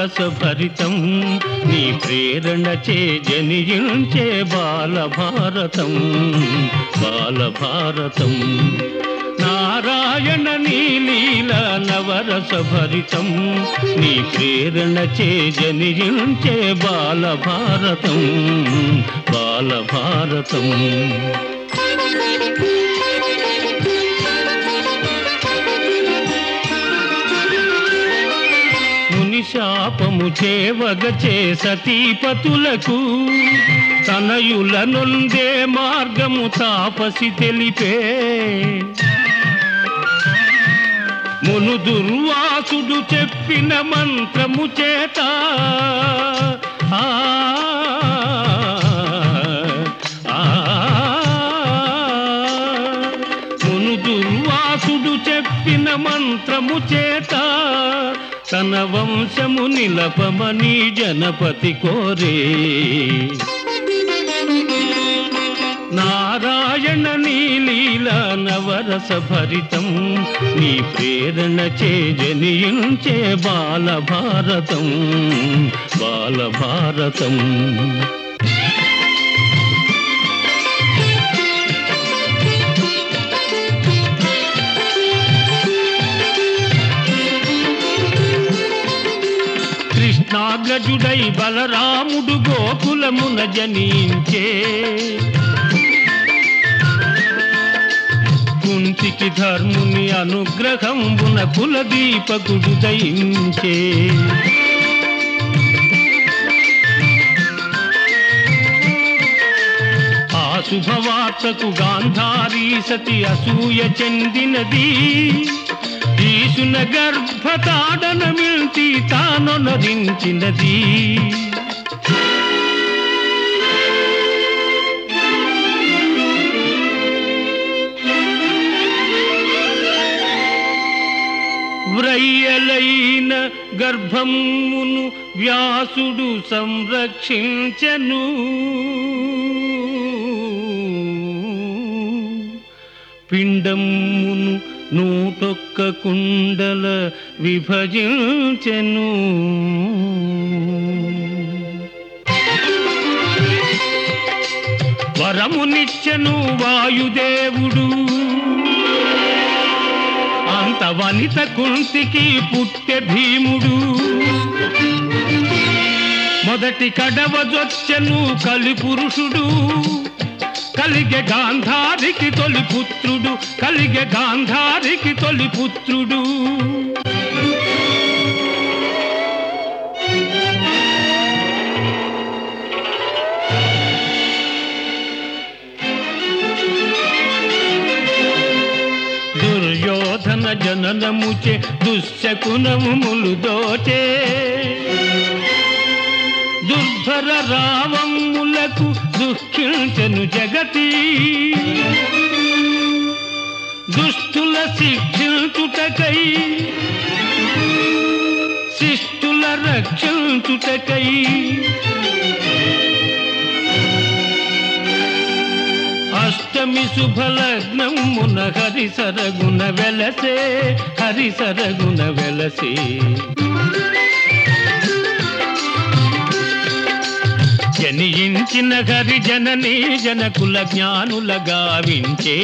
నవరస భరితం నీ ప్రేరణ చే జనియించే బాల భారతం బాల భారతం నారాయణ నీలీల నవరస భరితం నీ ప్రేరణ చే జనియించే బాల భారతం బాల భారతం ముని శాపము చేవగచే సతీపతులకు తనయుల నొందే మార్గము తాపసి తెలిపే మును దుర్వాసుడు చెప్పిన మంత్రము చేత ఆ, ఆ, మును దుర్వాసుడు చెప్పిన మంత్రము చేత తన వంశము నిలపమని జనపతి కోరే నారాయణ నీలీల నవరస భరితం నీ ప్రేరణ చే జనియించే బాల భారతం బాల భారతం కృష్ణాగ్రజుడై బలరాముడు గోకులమున జనించే కుంతికి ధర్ముని అనుగ్రహంబున కులదీపకుడు దయించే ఆ శుభవార్తకు గాంధారీ సతి అసూయ చెందినది ఈసున గర్భతాడన మిల్తి తానొనరించినది వ్రయ్యలైన గర్భమును వ్యాసుడు సంరక్షించను పిండమును నూటొక్క కుండల విభజించెను వరమునిచ్చెను వాయుదేవుడు అంత వనిత కుంతికి పుట్టె భీముడు మొదటి కడవజొచ్చెను కలి పురుషుడు కలిగె గాంధారికి తొలి పుత్రుడు కలిగె గాంధారికి తొలి పుత్రుడు దుర్యోధన జననముచే దుశ్శకునములు దోచే దుర్భర రావములకు దుఃఖించను జగతి దుష్టుల శిక్షించుటకై శిష్టుల రక్షించుటకై అష్టమి శుభలగ్నమున హరి సరగుణ వెలసే హరి సరగుణ వెలసే జనియించిన హరి జననీ జనకుల జ్ఞానుల గావించే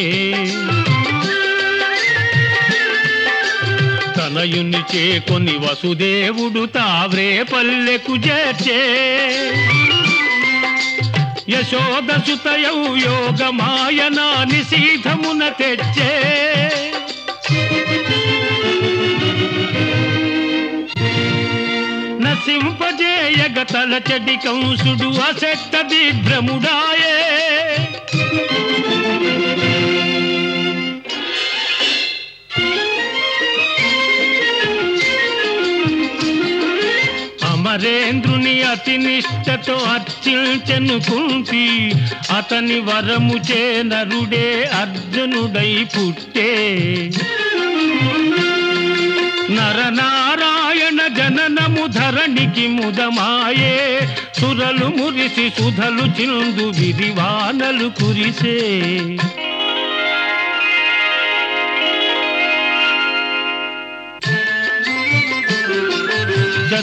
తనయుని చేకొని వసుదేవుడు తావ్రే పల్లెకు చేర్చే యశోద సుతయౌ యోగమాయనా నిశీధమున తెచ్చే నసింపజేయగ తలచడి కంసుడు అసెట్ట దిగ్భ్రముడాయే అమరేంద్రుని అతి నిష్టతో అర్చించెను కుంతి అతని వరముచే నరుడే అర్జునుడై పుట్టే నరనారాయణ జననము ధరణికి ముదమాయే సురలు మురిసి సుధలు చిందు విరివానలు కురిసే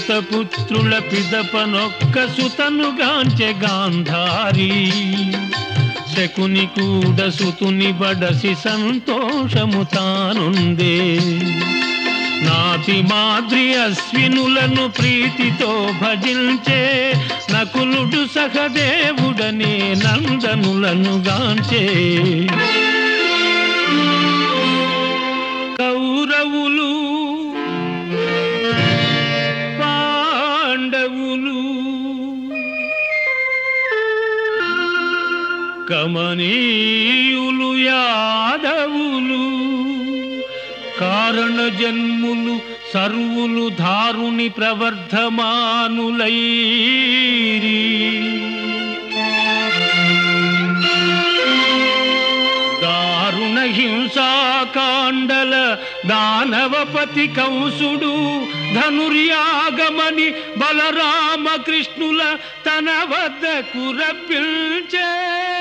సూతపుత్రుల పిదపనొక్క సుతను గాంచె గాంధారి శకుని కూడా సుతుని బడసి సంతోషము తానుందే నాతి మాద్రి అశ్వినులను ప్రీతితో భజించే నకులుడు సహదేవుడనే నందనులను గాంచే కౌరవులు పాండవులు కమనీయులు యాదవులు కారణ జన్ములు సర్వులు ధారుని ప్రవర్ధమానులైరి దారుణ హింసాకాండల దానవపతి కంసుడు ధనుర్యాగమని బలరామకృష్ణుల తన వద్దకు రప్పించే